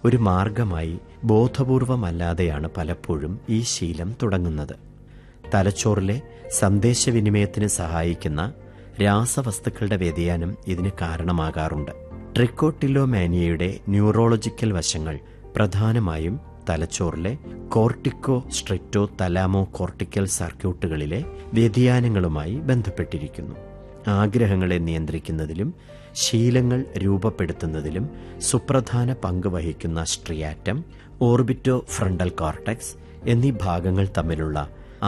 ഒരു മാർഗമായി ബോധപൂർവമല്ലാതെയാണ് പലപ്പോഴും ഈ ശീലം തുടങ്ങുന്നത് തലച്ചോറിലെ സന്ദേശവിനിമയത്തിന് സഹായിക്കുന്ന രാസവസ്തുക്കളുടെ വ്യതിയാനം ഇതിന് കാരണമാകാറുണ്ട് ട്രിക്കോട്ടിലോമാനിയയുടെ ന്യൂറോളജിക്കൽ വശങ്ങൾ പ്രധാനമായും തലച്ചോറിലെ കോർട്ടിക്കോ സ്ട്രിക്റ്റോ തലാമോ കോർട്ടിക്കൽ സർക്യൂട്ടുകളിലെ വ്യതിയാനങ്ങളുമായി ബന്ധപ്പെട്ടിരിക്കുന്നു ആഗ്രഹങ്ങളെ നിയന്ത്രിക്കുന്നതിലും ശീലങ്ങൾ രൂപപ്പെടുത്തുന്നതിലും സുപ്രധാന പങ്ക് വഹിക്കുന്ന സ്ട്രിയാറ്റം ഓർബിറ്റോ ഫ്രണ്ടൽ കോർട്ടക്സ് എന്നീ ഭാഗങ്ങൾ തമ്മിലുള്ള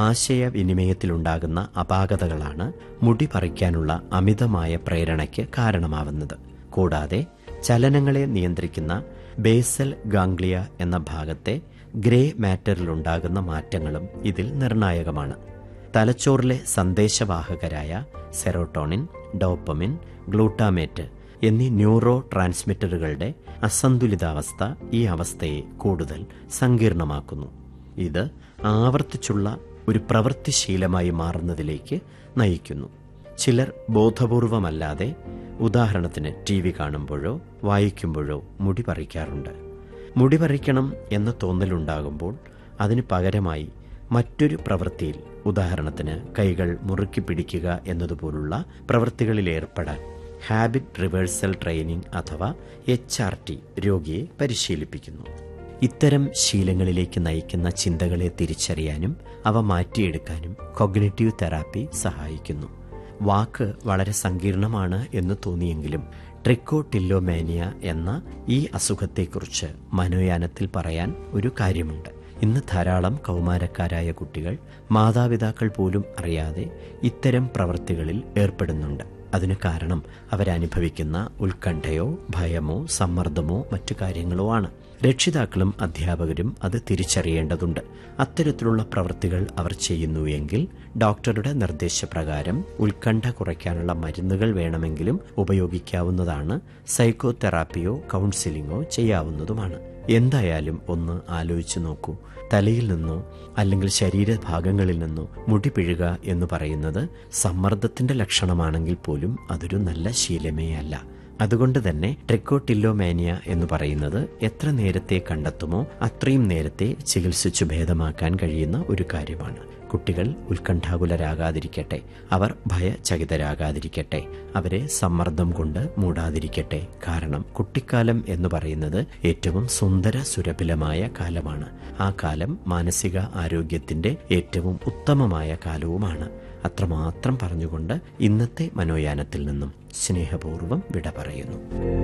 ആശയവിനിമയത്തിലുണ്ടാകുന്ന അപാകതകളാണ് മുടി പറിക്കാനുള്ള അമിതമായ പ്രേരണയ്ക്ക് കാരണമാവുന്നത് കൂടാതെ ചലനങ്ങളെ നിയന്ത്രിക്കുന്ന ബേസൽ ഗാംഗ്ലിയ എന്ന ഭാഗത്തെ ഗ്രേ മാറ്ററിലുണ്ടാകുന്ന മാറ്റങ്ങളും ഇതിൽ നിർണായകമാണ് തലച്ചോറിലെ സന്ദേശവാഹകരായ സെറോട്ടോണിൻ ഡോപ്പമിൻ ഗ്ലൂട്ടാമേറ്റ് എന്നീ ന്യൂറോ ട്രാൻസ്മിറ്ററുകളുടെ അസന്തുലിതാവസ്ഥ ഈ അവസ്ഥയെ കൂടുതൽ സങ്കീർണമാക്കുന്നു ഇത് ആവർത്തിച്ചുള്ള ഒരു പ്രവൃത്തിശീലമായി മാറുന്നതിലേക്ക് നയിക്കുന്നു ചിലർ ബോധപൂർവമല്ലാതെ ഉദാഹരണത്തിന് ടി വി കാണുമ്പോഴോ വായിക്കുമ്പോഴോ മുടി പറിക്കാറുണ്ട് മുടി പറിക്കണം എന്ന തോന്നലുണ്ടാകുമ്പോൾ അതിന് പകരമായി മറ്റൊരു പ്രവൃത്തിയിൽ ഉദാഹരണത്തിന് കൈകൾ മുറുക്കി പിടിക്കുക എന്നതുപോലുള്ള പ്രവൃത്തികളിൽ ഏർപ്പെടാൻ ഹാബിറ്റ് റിവേഴ്സൽ ട്രെയിനിങ് അഥവാ എച്ച് ആർ ടി രോഗിയെ പരിശീലിപ്പിക്കുന്നു ഇത്തരം ശീലങ്ങളിലേക്ക് നയിക്കുന്ന ചിന്തകളെ തിരിച്ചറിയാനും അവ മാറ്റിയെടുക്കാനും കൊഗ്നറ്റീവ് തെറാപ്പി സഹായിക്കുന്നു വാക്ക് വളരെ സങ്കീർണമാണ് എന്ന് തോന്നിയെങ്കിലും ട്രിക്കോട്ടില്ലോമാനിയ എന്ന ഈ അസുഖത്തെക്കുറിച്ച് മനോയാനത്തിൽ പറയാൻ ഒരു കാര്യമുണ്ട് ഇന്ന് ധാരാളം കൗമാരക്കാരായ കുട്ടികൾ മാതാപിതാക്കൾ പോലും അറിയാതെ ഇത്തരം പ്രവൃത്തികളിൽ ഏർപ്പെടുന്നുണ്ട് അതിന് കാരണം അവരനുഭവിക്കുന്ന ഉത്കണ്ഠയോ ഭയമോ സമ്മർദ്ദമോ മറ്റു കാര്യങ്ങളോ ആണ് രക്ഷിതാക്കളും അധ്യാപകരും അത് തിരിച്ചറിയേണ്ടതുണ്ട് അത്തരത്തിലുള്ള പ്രവൃത്തികൾ അവർ ചെയ്യുന്നുവെങ്കിൽ ഡോക്ടറുടെ നിർദ്ദേശപ്രകാരം ഉത്കണ്ഠ കുറയ്ക്കാനുള്ള മരുന്നുകൾ വേണമെങ്കിലും ഉപയോഗിക്കാവുന്നതാണ് സൈക്കോ തെറാപ്പിയോ കൗൺസിലിങ്ങോ ചെയ്യാവുന്നതുമാണ് എന്തായാലും ഒന്ന് ആലോചിച്ചു നോക്കൂ തലയിൽ നിന്നോ അല്ലെങ്കിൽ ശരീരഭാഗങ്ങളിൽ നിന്നോ മുടി പിഴുക എന്ന് പറയുന്നത് സമ്മർദ്ദത്തിന്റെ ലക്ഷണമാണെങ്കിൽ പോലും അതൊരു നല്ല ശീലമേ അല്ല അതുകൊണ്ട് തന്നെ ട്രിക്കോട്ടില്ലോമാനിയ എന്ന് പറയുന്നത് എത്ര നേരത്തെ കണ്ടെത്തുമോ അത്രയും നേരത്തെ ചികിത്സിച്ചു ഭേദമാക്കാൻ കഴിയുന്ന ഒരു കാര്യമാണ് കുട്ടികൾ ഉത്കണ്ഠാകുലരാകാതിരിക്കട്ടെ അവർ ഭയചകിതരാകാതിരിക്കട്ടെ അവരെ സമ്മർദ്ദം കൊണ്ട് മൂടാതിരിക്കട്ടെ കാരണം കുട്ടിക്കാലം എന്ന് പറയുന്നത് ഏറ്റവും സുന്ദര സുരഭിലമായ കാലമാണ് ആ കാലം മാനസിക ആരോഗ്യത്തിന്റെ ഏറ്റവും ഉത്തമമായ കാലവുമാണ് അത്രമാത്രം പറഞ്ഞുകൊണ്ട് ഇന്നത്തെ മനോയാനത്തിൽ നിന്നും സ്നേഹപൂർവ്വം വിട പറയുന്നു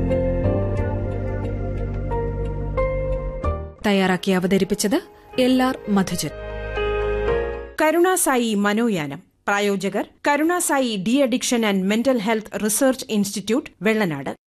തയ്യാറാക്കി അവതരിപ്പിച്ചത് എൽ ആർ മധുജൻ കരുണാസായി മനോയാനം പ്രായോജകർ Karunasai deaddiction and mental health research institute Vellanad